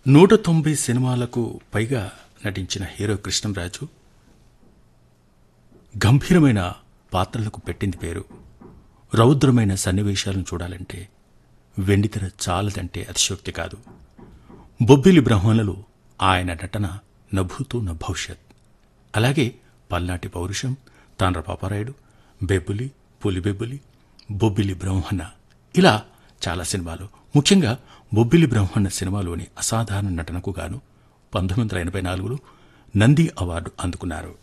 నూట తొంభై సినిమాలకు పైగా నటించిన హీరో కృష్ణంరాజు గంభీరమైన పాత్రలకు పెట్టింది పేరు రౌద్రమైన సన్నివేశాలను చూడాలంటే వెండితెర చాలదంటే అతిశయోక్తి కాదు బొబ్బిలి బ్రహ్మణులు ఆయన నటన నభూతో న భవిష్యత్ అలాగే పల్నాటి పౌరుషం తాండ్ర పాపారాయుడు బెబ్బులి పులిబెబ్బులి బొబ్బిలి బ్రహ్మణ ఇలా చాలా సినిమాలు ముఖ్యంగా బొబ్బిలి బ్రహ్మణ సినిమాలోని అసాధారణ నటనకు గాను పంతొమ్మిది వందల ఎనభై నాలుగులో నంది అవార్డు అందుకున్నారు